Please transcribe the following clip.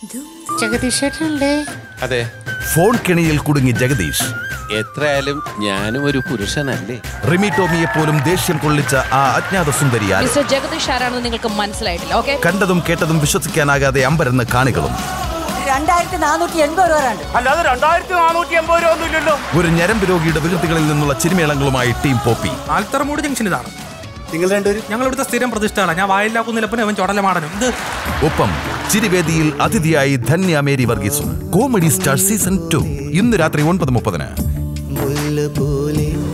ജഗദീഷേട്ടനല്ലേ അതെ ഫോൺ കെണിയിൽ കുടുങ്ങി ജഗദീഷ് എത്രയായാലും ഞാനും ഒരു പുരുഷനല്ലേ റിമി ടോമിയെ പോലും ദേഷ്യം കൊള്ളിച്ച ആ അജ്ഞാത സുന്ദരി ആര് മിസ്റ്റർ ജഗദീഷ് ആരാണെന്ന് നിങ്ങൾക്ക് മനസ്സിലായിട്ടില്ല ഓക്കെ കണ്ടതും കേട്ടതും വിശ്വസിക്കാനാകാതെ അമ്പരന്ന് കാണികളും രണ്ടായിരത്തി നാനൂറ്റി എൺപത് രൂപ ഉണ്ട് അല്ലാതെ രണ്ടായിരത്തി നാനൂറ്റി എൺപത് രൂപ ഒന്നും ഇല്ലല്ലോ ഒരു ഞരമ്പ് രോഗിയുടെ വികൃതികളിൽ നിന്നുള്ള ചിരിമേളങ്ങളുമായി ടീം പോപ്പി ആൽത്തറമൂട് ജംഗ്ഷൻ ഇതാണ് നിങ്ങൾ രണ്ടുപേരും ഞങ്ങൾ ഇവിടുത്തെ സ്ഥിരം പ്രതിഷ്ഠകളാണ് ഞാൻ വായില്ലാക്കുന്നില്ലപ്പനും അവൻ ചൊടലമാടനും ഇത് ഒപ്പം ചിരിവേദിയിൽ അതിഥിയായി ധന്യ മേരി വർഗീസും കോമഡി സ്റ്റാർ സീസൺ ടു ഇന്ന് രാത്രി ഒൻപത് മുപ്പതിന് മുല്ല പോലെ